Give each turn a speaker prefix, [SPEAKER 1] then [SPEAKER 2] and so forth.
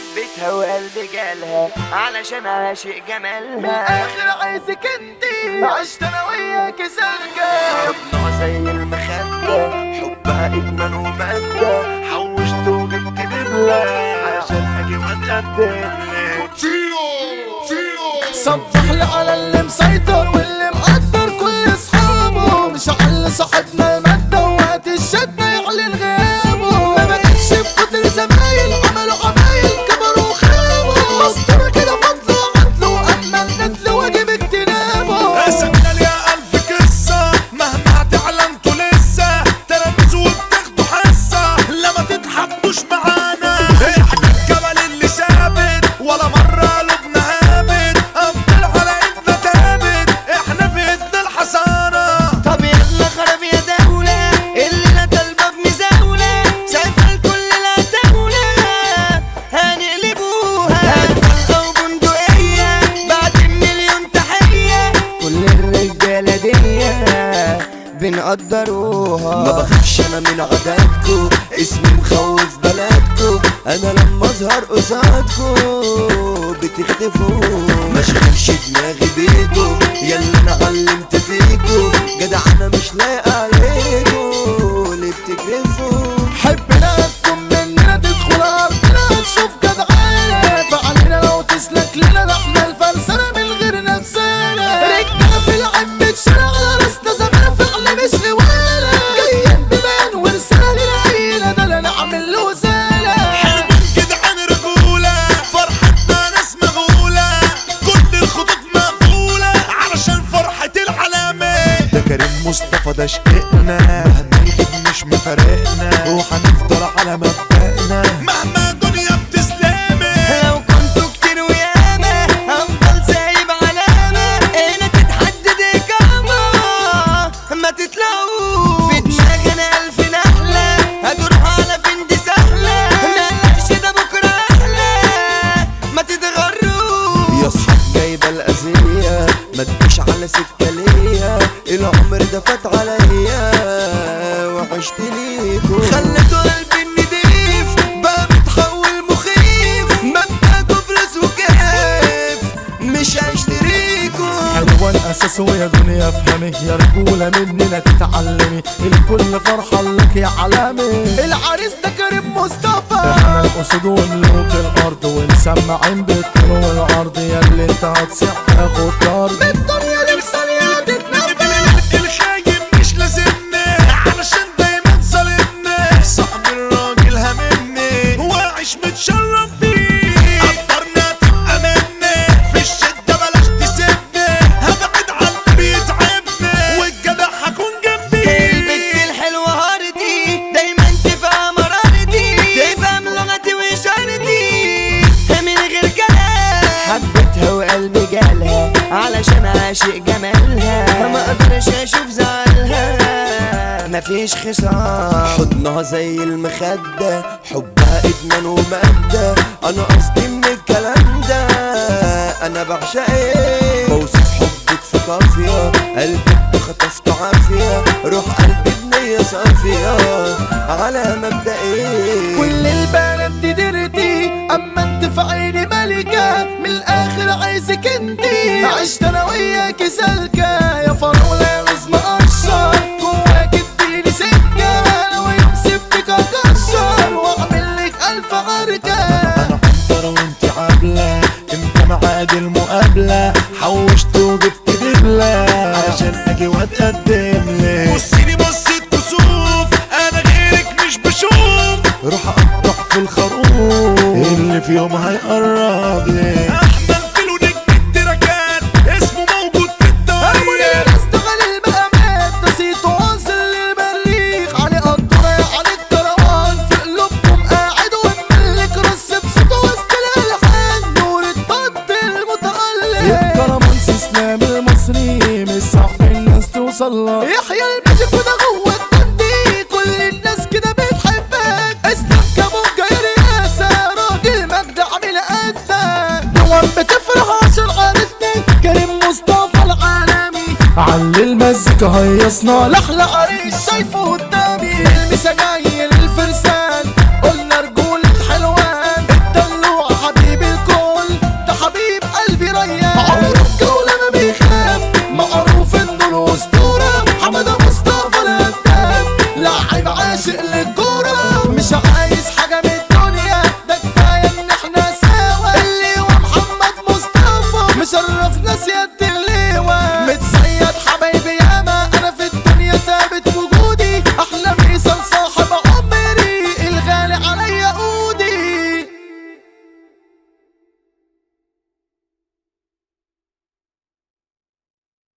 [SPEAKER 1] حبيتها وقلبي جالها علشان عاشق جمالها
[SPEAKER 2] اخر عايزك انتي عشت انا وياك سلكة
[SPEAKER 1] حضنها زي المخدة حبها ادمان ومادة حوشت وجبت دبلة علشان اجي واتقدم
[SPEAKER 2] صبح لي على اللي مسيطر واللي مقدر كل اصحابه مش على صاحبنا المادة وقت الشدة يعلن غيابه ما بقتش بقدر زمايل عملوا عمايل كبروا وخابوا مسطرة كده فضلوا عدلوا اما الندل واجب اجتنابه
[SPEAKER 3] سجل يا ألف قصة مهما تعلمتوا لسه تلاميذ وبتاخدوا حصة لما تتحبوش معانا احنا الجبل اللي ثابت ولا مرة قلوبنا هابت أفضل على ايدنا تابت احنا في ايدنا الحصانة
[SPEAKER 1] طب يلا خرب يا دولة اللي لا طالبة بمزاولة شايفة الكل لا دولة هنقلبوها هتبقى وبندقية بعد مليون تحية كل الرجالة دي بنقدروها
[SPEAKER 4] ما بخافش انا من عددكو اسمي مخوف بلدكو انا لما اظهر قصادكو بتختفوا ما شغلش دماغي بيكو يلا انا علمت فيكو جدع انا مش لايق عليكو اللي بتكرفوا
[SPEAKER 2] حبنا تكون مننا تدخل ارضنا تشوف جدعانة فعلينا لو تسلك لنا احنا الفرسانة من غير نفسنا رجعنا في العين بتشرع على راسنا زمان فعلا مش لوانا جايين ببان ورسالة للعيلة ده لا نعمل له زالة
[SPEAKER 3] حلو جدعان رجولة فرحتنا ناس مغولة كل الخطوط مقفولة علشان فرحة العلامة ده كريم مصطفى ده شقنا مهما يغيب مش مفارقنا وهنفضل على مبدأنا مهما الدنيا بتسلمي
[SPEAKER 1] لو كنتوا كتير وياما هفضل سايب علامة هنا تتحدد إقامة ما تطلعوا في دماغي أنا ألف نحلة هتروح على فين دي سهلة مقلقش ده بكرة أحلى ما تتغروش
[SPEAKER 4] يا صحاب جايبه الاذيه ما تجيش على سكه ليا العمر ده فات عليا وعشت ليكو
[SPEAKER 1] خليتوا قلبي النضيف بقى متحول مخيف مبدأ كفرس وكيف مش هشتريكوا
[SPEAKER 2] حلوان اساسه يا دنيا افهمي يا رجولة مننا تتعلمي الكل فرحان لك يا علامي العريس ده كريم مصطفى احنا الاسود وملوك الارض ونسمعين بالطول والعرض يا اللي انت هتصيح تاخد طرد الدنيا دي بثانية تتنفس
[SPEAKER 3] الخايب مش لازمني علشان دايما ظالمني صعب الراجل هممني وعيش متشرف بيه قدرنا تبقى مني في الشدة بلاش تسيبني هبعد عن اللي بيتعبني والجدع هكون جنبي
[SPEAKER 1] البت الحلوة هاردي دايما تفهم مرارتي تفهم لغتي وإشارتي من غير كلام حبيتها وقلبي جالها علشان عاشق جمالها ما اقدرش اشوف زعلها مفيش خصام
[SPEAKER 4] حضنها زي المخدة حبها ادمان ومادة انا قصدي من الكلام ده انا بعشقك بوصف حبك في قافية قلبك خطفت عافية روح قلبي بنية صافية على مبدئي
[SPEAKER 2] كل البنات دي درتي اما انت في عيني ملكة من الاخر عايزك انتي عشت انا وياك سالكة يا فراولة لازم اقشر جواك اديني سكة انا ويوم سبتك اكشر واعمل لك الف عركة
[SPEAKER 3] انا حضر وانت عابلة امتى معاد المقابلة حوشت وجبت دبلة عشان اجي واتقدم لك بصيني بصيت كسوف انا غيرك مش بشوف روح اقطع في الخروف اللي في يوم هيقرب لك احمد فيلو نجم التراكات اسمه موجود في الدنيا
[SPEAKER 2] اشتغل المقامات نسيت واصل للمريخ علي قدرة على الكروان في قلوبكم قاعد وملك رص بصوته وسط الالحان نور الضد المتألق الكرمانس اسلام المصري مش صعب الناس توصل له يحيى الماجيك وده جوه التندي كل الناس كده بتحبك اسلام كابونجا يا رئاسة راجل مجد عامل قدك نوام بتفرح عشان عرسني كريم مصطفى العالمي علي المزيكا هيصنا لحلة قريب